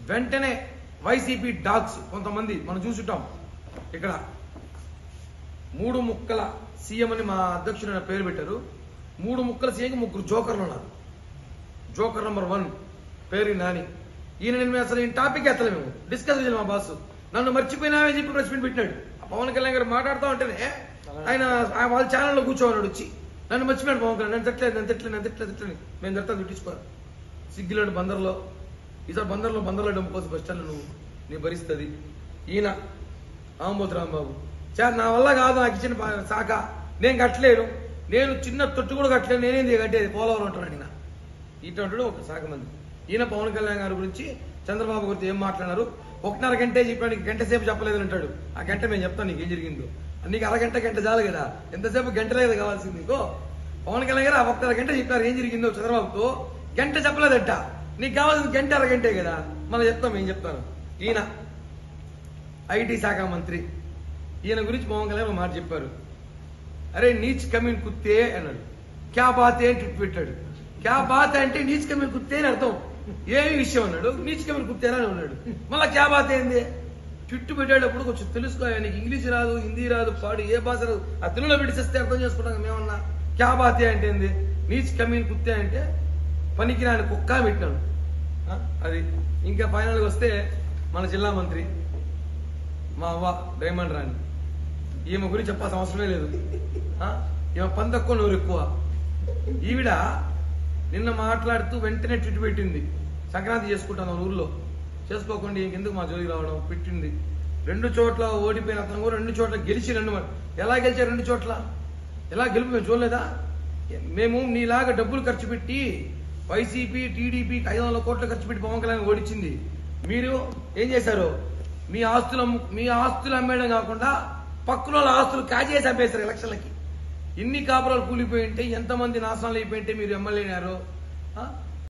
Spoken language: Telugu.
వెంటనే వైసీపీ డాగ్స్ కొంతమంది మనం చూసుంటాం ఇక్కడ మూడు ముక్కల సీఎం అని మా అధ్యక్షుడు ఆయన పేరు పెట్టారు మూడు ముక్కల సీఎంకి ముగ్గురు జోకర్లు ఉన్నారు జోకర్ నెంబర్ వన్ పేరు నాని ఈయన నేను అసలు ఈ టాపిక్ ఎత్తలే మేము డిస్కస్ చేయాలి మా బాస్ నన్ను మర్చిపోయినావే చెప్పి ప్రెస్ మీట్ పెట్టినాడు ఆ పవన్ కళ్యాణ్ గారు మాట్లాడుతూ ఉంటేనే ఆయన ఆ వాళ్ళ ఛానల్లో కూర్చోవాడు వచ్చి నన్ను మర్చిపోయాడు పవన్ కళ్యాణ్ నన్ను తిట్టలేదు నన్ను తిట్టలేదు నన్ను తిట్టలేదు తిట్టలేదు మేము తిడతాను తిట్టించుకోరు సిగ్గులేడు బందర్లో ఈసారి బందర్లో బందర్లో డమ్ముకోసం బస్ స్టాండ్ నువ్వు నీ భరిస్తుంది ఈయన ఆంబోతు రాంబాబు సార్ నా వల్ల కాదు నాకు ఇచ్చిన పా- శాఖ నేను కట్టలేను నేను చిన్న తొట్టు కూడా కట్టలేను నేనేంది కట్టేది పోలవరం అంటున్నాడు ఈయన ఇటువంటి ఒక శాఖ మంది ఈయన పవన్ కళ్యాణ్ గారి గురించి చంద్రబాబు గురించి ఏం మాట్లాడారు ఒకటిన్నర గంటే చెప్పాడు గంట సేపు చెప్పలేదు అంటాడు ఆ గంట మేము చెప్తాను నీకు ఏం జరిగిందో నీకు అరగంట గంట చాలు కదా ఎంతసేపు గంట లేదు కావాల్సింది నీకు పవన్ కళ్యాణ్ గారు ఆ ఒక్కన్నర గంట చెప్పారు ఏం జరిగిందో చంద్రబాబుతో గంట చెప్పలేదట నీకు కావాల్సింది గంట అరగంటే కదా మనం చెప్తాం ఏం చెప్తాను ఈయన ఐటీ శాఖ మంత్రి ఈయన గురించి పవన్ కళ్యాణ్ ఒక మాట చెప్పారు అరే నీచ్ కమీన్ కుత్తే అన్నాడు క్యా బాత్ ఏ అని ట్విట్ పెట్టాడు క్యా బాత్ అంటే నీచ్ కమీన్ కుత్తే అని అర్థం ఏమి విషయం అన్నాడు నీచ్ కమీన్ కుత్తే అని ఉన్నాడు మళ్ళా క్యా బాత్ ఏంది ట్విట్ పెట్టేటప్పుడు కొంచెం తెలుసుకో నీకు ఇంగ్లీష్ రాదు హిందీ రాదు పాడు ఏ భాష రాదు ఆ తెలుగులో పెట్టిస్తే అర్థం చేసుకుంటాం మేమన్నా క్యా బాత్ ఏ అంటే ఏంది నీచ్ కమీన్ కుత్తే అంటే పనికి రాని కుక్క అని పెట్టినాడు ఆ, అది ఇంకా ఫైనల్గా వస్తే మన జిల్లా మంత్రి మా అవ్వ డైమండ్ రాణి ఈమె గురించి చెప్పాల్సిన అవసరమే లేదు ఆ? ఈమె పని తక్కువ నోరు ఎక్కువ ఈవిడ నిన్న మాట్లాడుతూ వెంటనే ట్విట్ పెట్టింది సంక్రాంతి చేసుకుంటాను ఆ ఊర్లో చేసుకోకుండా ఇంకెందుకు మా జోలికి రావడం పెట్టింది రెండు చోట్ల ఓడిపోయిన అతను కూడా రెండు చోట్ల గెలిచి రెండు మ- ఎలా గెలిచారు రెండు చోట్ల ఎలా గెలుపు మేము చూడలేదా మేము నీలాగా డబ్బులు ఖర్చు పెట్టి వైసీపీ టీడీపీ ఐదు వందల కోట్లు ఖర్చు పెట్టి పవన్ కళ్యాణ్ ఓడించింది మీరు ఏం చేశారు మీ ఆస్తులు అమ్ము- మీ ఆస్తులు అమ్మేయడం కాకుండా పక్కన వాళ్ళ ఆస్తులు కాజేసి అమ్మేశారు ఎలక్షన్లకి ఇన్ని కాపురాలు కూలిపోయి ఉంటే ఎంతమంది నాశనాలు అయిపోయి ఉంటే మీరు ఎమ్మెల్యేనారు